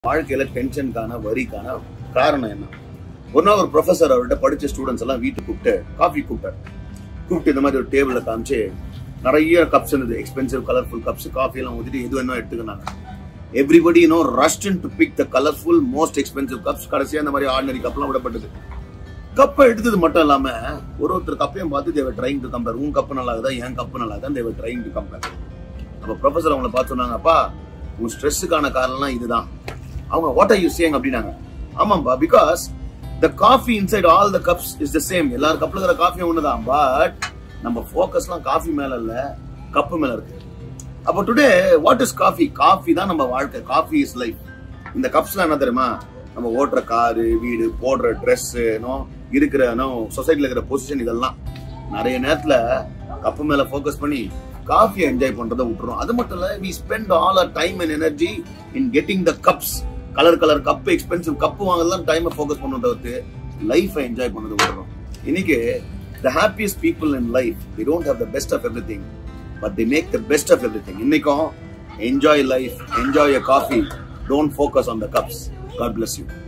வாழ்க்கையில டென்ஷனுக்கான வரிக்கான காரணம் என்ன ஒரு நாள் ஒரு ப்ரொஃபசர் அவர்கிட்ட படிச்ச ஸ்டூடெண்ட்ஸ் எல்லாம் வீட்டுக்கு கூப்பிட்டு காஃபி கூப்பிட்டார் கூப்பிட்டு இந்த மாதிரி ஒரு டேபிள்ல காமிச்சு நிறைய கப்ஸ் இருந்தது எக்ஸ்பென்சிவ் கலர்ஃபுல் கப்ஸ் காஃபி எல்லாம் ஊத்திட்டு எது வேணும் எடுத்துக்கினாங்க everybody no rushed to pick the colourful most expensive cups கடைசியா இந்த மாதிரி ஆர்டினரி கப்லாம் விடப்பட்டது கப்பை எடுத்தது மட்டும் இல்லாம ஒரு ஒருத்தர் கப்பையும் பார்த்து தேவை ட்ரைங் டு கம்பேர் உன் கப்பு நல்லா இருக்குதா என் கப்பு நல்லா இருக்குதா தேவை ட்ரைங் டு கம்பேர் அப்ப ப்ரொஃபசர் அவங்கள பார்த்து சொன்னாங்க அப்பா உன் ஸ்ட்ரெஸ்ஸுக்கான காரணம்லாம் இதுதான் அவங்க வாட் ஆர் யூ சேங் அப்படின்னாங்க ஆமாம்பா because the coffee inside all the cups is the same எல்லார் கப்ல இருக்கிற காஃபி ஒண்ணுதான் பட் நம்ம ஃபோக்கஸ்லாம் காஃபி மேல இல்ல கப்பு மேல இருக்கு அப்போ today what is coffee coffee தான் நம்ம வாழ்க்கை காஃபி இஸ் லைஃப் இந்த கப்ஸ்லாம் என்ன தெரியுமா நம்ம ஓட்டுற காரு வீடு போடுற ட்ரெஸ் இருக்கிற சொசைட்டில இருக்கிற பொசிஷன் இதெல்லாம் நிறைய நேரத்துல கப்பு மேல ஃபோக்கஸ் பண்ணி காஃபியை என்ஜாய் பண்றதை விட்டுறோம் அது மட்டும் இல்ல we spend all our time and energy in getting the cups colour colour cup expensive cup வாங்கலாம் டைமை ஃபோக்கஸ் பண்ண தவிர்த்து லைஃபை என்ஜாய் பண்ணதை விட்டுறோம் இன்னைக்கு the happiest people in life they don't have the best of everything but they make the best of everything இன்னைக்கும் enjoy life enjoy a coffee don't focus on the cups God bless you